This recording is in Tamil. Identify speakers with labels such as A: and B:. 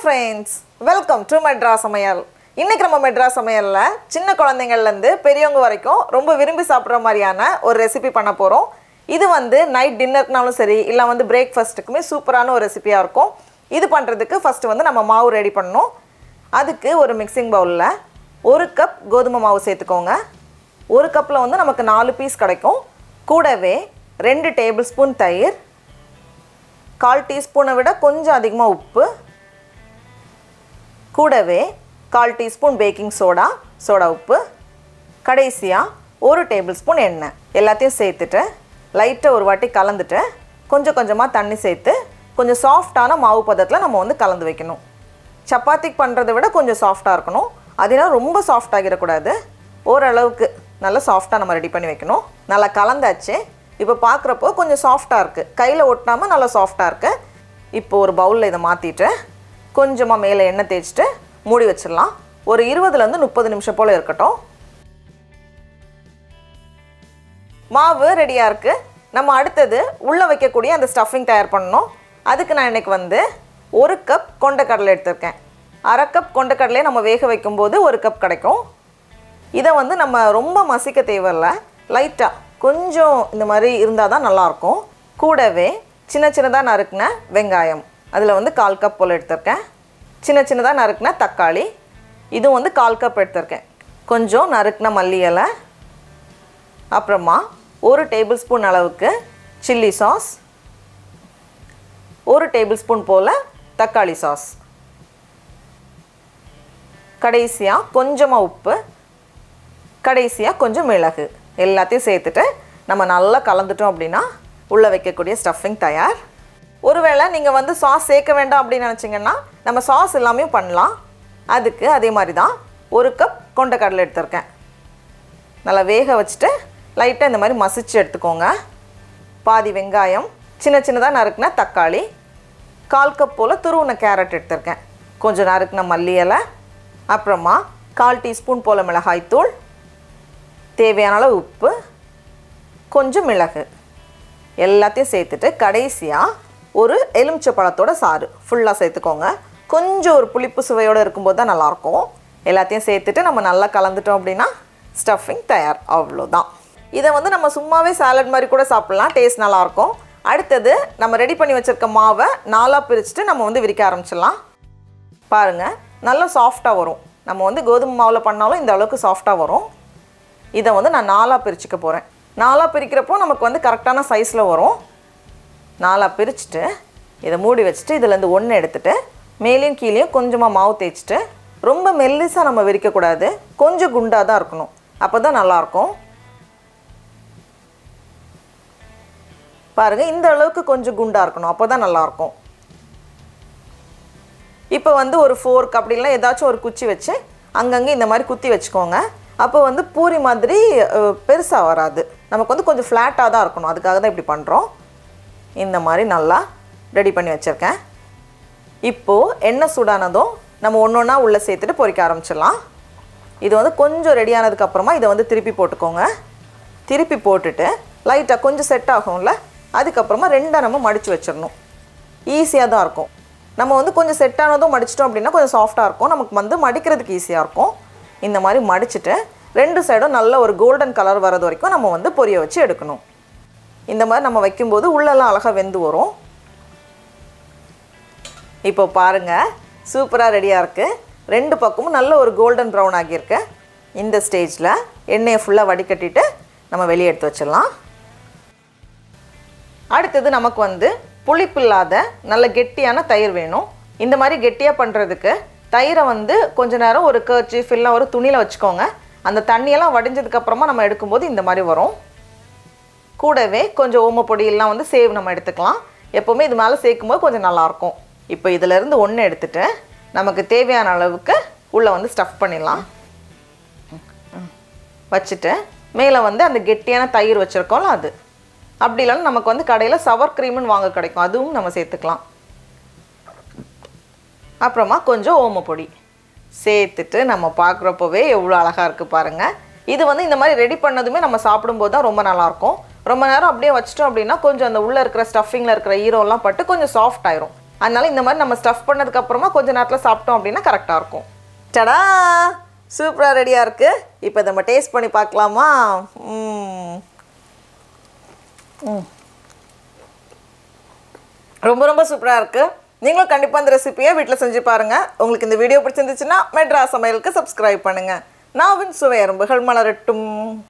A: ஃப்ரெண்ட்ஸ் வெல்கம் டு மெட்ரா சமையல் இன்னைக்கு நம்ம மெட்ரா சமையலில் சின்ன குழந்தைங்கள்லேருந்து பெரியவங்க வரைக்கும் ரொம்ப விரும்பி சாப்பிட்ற மாதிரியான ஒரு ரெசிபி பண்ண போகிறோம் இது வந்து நைட் டின்னருக்குனாலும் சரி இல்லை வந்து பிரேக்ஃபாஸ்ட்டுக்குமே சூப்பரான ஒரு ரெசிபியாக இருக்கும் இது பண்ணுறதுக்கு ஃபஸ்ட்டு வந்து நம்ம மாவு ரெடி பண்ணணும் அதுக்கு ஒரு மிக்சிங் பவுலில் ஒரு கப் கோதுமை மாவு சேர்த்துக்கோங்க ஒரு கப்பில் வந்து நமக்கு நாலு பீஸ் கிடைக்கும் கூடவே ரெண்டு டேபிள் ஸ்பூன் தயிர் கால் டீஸ்பூனை விட கொஞ்சம் அதிகமாக உப்பு கூடவே கால் டீஸ்பூன் பேக்கிங் சோடா சோடா உப்பு கடைசியாக ஒரு டேபிள் ஸ்பூன் எண்ணெய் எல்லாத்தையும் சேர்த்துட்டு லைட்டாக ஒரு வாட்டி கலந்துட்டு கொஞ்சம் கொஞ்சமாக தண்ணி சேர்த்து கொஞ்சம் சாஃப்டான மாவு பதத்தில் நம்ம வந்து கலந்து வைக்கணும் சப்பாத்திக்கு பண்ணுறதை விட கொஞ்சம் சாஃப்டாக இருக்கணும் அதனால ரொம்ப சாஃப்ட் ஆகிடக்கூடாது ஓரளவுக்கு நல்லா சாஃப்டாக நம்ம ரெடி பண்ணி வைக்கணும் நல்லா கலந்தாச்சு இப்போ பார்க்குறப்போ கொஞ்சம் சாஃப்டாக இருக்குது கையில் ஒட்டாமல் நல்லா சாஃப்டாக இருக்குது இப்போ ஒரு பவுலில் இதை மாற்றிட்டு கொஞ்சமாக மேலே எண்ணெய் தேய்ச்சிட்டு மூடி வச்சிடலாம் ஒரு இருபதுலேருந்து முப்பது நிமிஷம் போல் இருக்கட்டும் மாவு ரெடியாக இருக்குது நம்ம அடுத்தது உள்ளே வைக்கக்கூடிய அந்த ஸ்டஃபிங் தயார் பண்ணணும் அதுக்கு நான் இன்னைக்கு வந்து ஒரு கப் கொண்டக்கடலை எடுத்திருக்கேன் அரை கப் கொண்டக்கடலையை நம்ம வேக வைக்கும்போது ஒரு கப் கிடைக்கும் இதை வந்து நம்ம ரொம்ப மசிக்க தேவையில்ல லைட்டாக கொஞ்சம் இந்த மாதிரி இருந்தால் தான் நல்லாயிருக்கும் கூடவே சின்ன சின்னதாக நறுக்கின வெங்காயம் அதில் வந்து கால் கப் போல் எடுத்திருக்கேன் சின்ன சின்னதாக நறுக்கின தக்காளி இதுவும் வந்து கால் கப் எடுத்திருக்கேன் கொஞ்சம் நறுக்கின மல்லி இலை அப்புறமா ஒரு டேபிள் ஸ்பூன் அளவுக்கு சில்லி சாஸ் ஒரு டேபிள் ஸ்பூன் போல் தக்காளி சாஸ் கடைசியாக கொஞ்சமாக உப்பு கடைசியாக கொஞ்சம் மிளகு எல்லாத்தையும் சேர்த்துட்டு நம்ம நல்லா கலந்துட்டோம் அப்படின்னா உள்ளே வைக்கக்கூடிய ஸ்டஃபிங் தயார் ஒருவேளை நீங்கள் வந்து சாஸ் சேர்க்க வேண்டாம் அப்படின்னு நினச்சிங்கன்னா நம்ம சாஸ் எல்லாமே பண்ணலாம் அதுக்கு அதே மாதிரி தான் ஒரு கப் கொண்டக்கடலை எடுத்திருக்கேன் நல்லா வேக வச்சுட்டு லைட்டாக இந்த மாதிரி மசிச்சு எடுத்துக்கோங்க பாதி வெங்காயம் சின்ன சின்னதாக நறுக்குன தக்காளி கால் கப் போல் துருவின கேரட் எடுத்திருக்கேன் கொஞ்சம் நறுக்குன மல்லி இலை அப்புறமா கால் டீஸ்பூன் போல் மிளகாய்த்தூள் தேவையான அளவு உப்பு கொஞ்சம் மிளகு எல்லாத்தையும் சேர்த்துட்டு கடைசியாக ஒரு எலுமிச்சை பழத்தோட சாறு ஃபுல்லாக சேர்த்துக்கோங்க கொஞ்சம் ஒரு புளிப்பு சுவையோடு இருக்கும்போது தான் நல்லாயிருக்கும் எல்லாத்தையும் சேர்த்துட்டு நம்ம நல்லா கலந்துட்டோம் அப்படின்னா ஸ்டஃபிங் தயார் அவ்வளோதான் இதை வந்து நம்ம சும்மாவே சாலட் மாதிரி கூட சாப்பிட்லாம் டேஸ்ட் நல்லாயிருக்கும் அடுத்தது நம்ம ரெடி பண்ணி வச்சுருக்க மாவை நாலாக பிரிச்சுட்டு நம்ம வந்து விரிக்க ஆரம்பிச்சிடலாம் பாருங்கள் நல்லா சாஃப்டாக வரும் நம்ம வந்து கோதுமை மாவில் பண்ணாலும் இந்த அளவுக்கு சாஃப்டாக வரும் இதை வந்து நான் நாலாக பிரிச்சுக்க போகிறேன் நாலாக பிரிக்கிறப்போ நமக்கு வந்து கரெக்டான சைஸில் வரும் நாலாக பிரிச்சுட்டு இதை மூடி வச்சுட்டு இதுலேருந்து ஒன்று எடுத்துட்டு மேலேயும் கீழேயும் கொஞ்சமாக மாவு தேய்ச்சிட்டு ரொம்ப மெல்லிசாக நம்ம விரிக்கக்கூடாது கொஞ்சம் குண்டாக தான் இருக்கணும் அப்போ தான் நல்லாயிருக்கும் பாருங்கள் இந்த அளவுக்கு கொஞ்சம் குண்டாக இருக்கணும் அப்போ தான் நல்லாயிருக்கும் இப்போ வந்து ஒரு ஃபோர்க் அப்படிலாம் ஏதாச்சும் ஒரு குச்சி வச்சு அங்கங்கே இந்த மாதிரி குத்தி வச்சுக்கோங்க அப்போ வந்து பூரி மாதிரி பெருசாக வராது நமக்கு வந்து கொஞ்சம் ஃப்ளாட்டாக தான் இருக்கணும் அதுக்காக தான் இப்படி பண்ணுறோம் இந்த மாதிரி நல்லா ரெடி பண்ணி வச்சுருக்கேன் இப்போது எண்ணெய் சூடானதும் நம்ம ஒன்று ஒன்றா உள்ளே சேர்த்துட்டு பொரிக்க ஆரம்பிச்சிடலாம் இது வந்து கொஞ்சம் ரெடி ஆனதுக்கப்புறமா இதை வந்து திருப்பி போட்டுக்கோங்க திருப்பி போட்டுட்டு லைட்டாக கொஞ்சம் செட் ஆகும்ல அதுக்கப்புறமா ரெண்டாக நம்ம மடித்து வச்சிடணும் ஈஸியாக தான் இருக்கும் நம்ம வந்து கொஞ்சம் செட் ஆனதும் மடிச்சிட்டோம் அப்படின்னா கொஞ்சம் சாஃப்டாக இருக்கும் நமக்கு வந்து மடிக்கிறதுக்கு ஈஸியாக இருக்கும் இந்த மாதிரி மடிச்சுட்டு ரெண்டு சைடும் நல்ல ஒரு கோல்டன் கலர் வர்றது வரைக்கும் நம்ம வந்து பொரிய வச்சு எடுக்கணும் இந்த மாதிரி நம்ம வைக்கும்போது உள்ளெல்லாம் அழகாக வெந்து வரும் இப்போ பாருங்கள் சூப்பராக ரெடியாக இருக்குது ரெண்டு பக்கமும் நல்ல ஒரு கோல்டன் ப்ரௌன் ஆகியிருக்கு இந்த ஸ்டேஜில் எண்ணெயை ஃபுல்லாக வடிகட்டிட்டு நம்ம வெளியே எடுத்து வச்சிடலாம் அடுத்தது நமக்கு வந்து புளிப்பில்லாத நல்ல கெட்டியான தயிர் வேணும் இந்த மாதிரி கெட்டியாக பண்ணுறதுக்கு தயிரை வந்து கொஞ்ச நேரம் ஒரு கர்ச்சீஃப் இல்லை ஒரு துணியில் வச்சுக்கோங்க அந்த தண்ணியெல்லாம் வடிஞ்சதுக்கப்புறமா நம்ம எடுக்கும்போது இந்த மாதிரி வரும் கூடவே கொஞ்சம் ஓமப்பொடி எல்லாம் வந்து சேவ் நம்ம எடுத்துக்கலாம் எப்போவுமே இது மேலே சேர்க்கும்போது கொஞ்சம் நல்லாயிருக்கும் இப்போ இதிலேருந்து ஒன்று எடுத்துட்டு நமக்கு தேவையான அளவுக்கு உள்ளே வந்து ஸ்டஃப் பண்ணிடலாம் வச்சுட்டு மேலே வந்து அந்த கெட்டியான தயிர் வச்சுருக்கோம்ல அது அப்படி இல்லைன்னா நமக்கு வந்து கடையில் சவர் க்ரீம்னு வாங்க கிடைக்கும் அதுவும் நம்ம சேர்த்துக்கலாம் அப்புறமா கொஞ்சம் ஓமப்பொடி சேர்த்துட்டு நம்ம பார்க்குறப்பவே எவ்வளோ அழகாக இருக்குது பாருங்கள் இது வந்து இந்த மாதிரி ரெடி பண்ணதுமே நம்ம சாப்பிடும்போது தான் ரொம்ப நல்லாயிருக்கும் ரொம்ப நேரம் அப்படியே வச்சிட்டோம் அப்படின்னா கொஞ்சம் அந்த உள்ளே இருக்கிற ஸ்டஃபிங்கில் இருக்கிற ஈரம்லாம் பட்டு கொஞ்சம் சாஃப்ட் ஆயிரும் அதனால இந்த மாதிரி நம்ம ஸ்டஃப் பண்ணதுக்கப்புறமா கொஞ்ச நேரத்தில் சாப்பிட்டோம் அப்படின்னா கரெக்டாக இருக்கும் டடா சூப்பராக ரெடியாக இருக்குது இப்போ இதை நம்ம டேஸ்ட் பண்ணி பார்க்கலாமா ம். ம். ரொம்ப ரொம்ப சூப்பராக இருக்குது நீங்களும் கண்டிப்பாக இந்த ரெசிபியை வீட்டில் செஞ்சு பாருங்கள் உங்களுக்கு இந்த வீடியோ பிடிச்சிருந்துச்சுன்னா மெட்ரா சமையலுக்கு சப்ஸ்கிரைப் பண்ணுங்கள் நாவின் சுவை எறும்புகள் மலரட்டும்